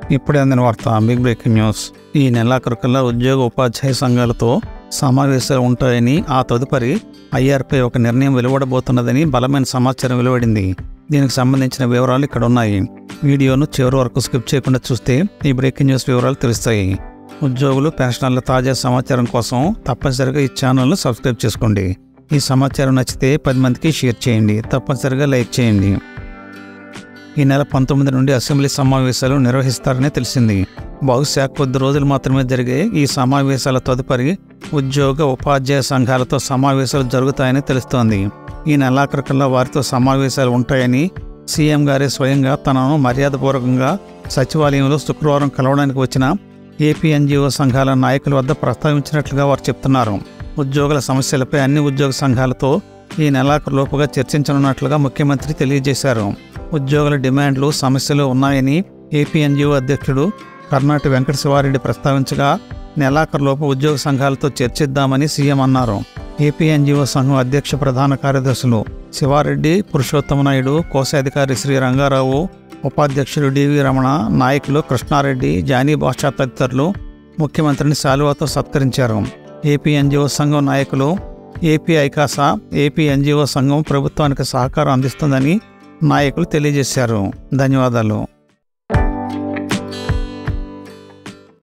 ఇప్పుడే అందిన వార్త బిగ్ బ్రేకింగ్ న్యూస్ ఈ నెలాఖరుకల్లా ఉద్యోగ ఉపాధ్యాయ సంఘాలతో సమావేశాలు ఉంటాయని ఆ తదుపరి ఐఆర్పై ఒక నిర్ణయం వెలువడబోతున్నదని బలమైన సమాచారం వెలువడింది దీనికి సంబంధించిన వివరాలు ఇక్కడ ఉన్నాయి వీడియోను చివరి వరకు స్కిప్ చేయకుండా చూస్తే ఈ బ్రేకింగ్ న్యూస్ వివరాలు తెలుస్తాయి ఉద్యోగులు పెన్షనర్ల తాజా సమాచారం కోసం తప్పనిసరిగా ఈ ఛానల్ను సబ్స్క్రైబ్ చేసుకోండి ఈ సమాచారం నచ్చితే పది మందికి షేర్ చేయండి తప్పనిసరిగా లైక్ చేయండి ఈ నెల పంతొమ్మిది నుండి అసెంబ్లీ సమావేశాలు నిర్వహిస్తారని తెలిసింది బహుశా కొద్ది రోజులు మాత్రమే జరిగే ఈ సమావేశాల తదుపరి ఉద్యోగ ఉపాధ్యాయ సంఘాలతో సమావేశాలు జరుగుతాయని తెలుస్తోంది ఈ నెలాఖరుకల్లా వారితో సమావేశాలు ఉంటాయని సీఎం గారే స్వయంగా తనను మర్యాదపూర్వకంగా సచివాలయంలో శుక్రవారం కలవడానికి వచ్చిన ఏపీ ఎన్జిఓ సంఘాల నాయకుల వద్ద ప్రస్తావించినట్లుగా వారు చెప్తున్నారు ఉద్యోగుల సమస్యలపై అన్ని ఉద్యోగ సంఘాలతో ఈ నెలాఖరులోపుగా చర్చించనున్నట్లుగా ముఖ్యమంత్రి తెలియజేశారు ఉద్యోగుల డిమాండ్లు సమస్యలు ఉన్నాయని ఏపీ ఎన్జిఓ అధ్యక్షుడు కర్ణాటి వెంకట శివారెడ్డి ప్రస్తావించగా నెలాఖరులోపు ఉద్యోగ సంఘాలతో చర్చిద్దామని సీఎం అన్నారు ఏపీ ఎన్జిఓ సంఘం అధ్యక్ష ప్రధాన కార్యదర్శులు శివారెడ్డి పురుషోత్తమ నాయుడు కోశాధికారి శ్రీ రంగారావు ఉపాధ్యక్షుడు డివి రమణ నాయకులు కృష్ణారెడ్డి జానీ భాషా తదితరులు ముఖ్యమంత్రిని శాలువాతో సత్కరించారు ఏపీ ఎన్జిఓ సంఘం నాయకులు ఏపీ ఐకాసా ఏపీ ఎన్జిఓ సంఘం ప్రభుత్వానికి సహకారం అందిస్తుందని నాయకులు తెలియజేశారు ధన్యవాదాలు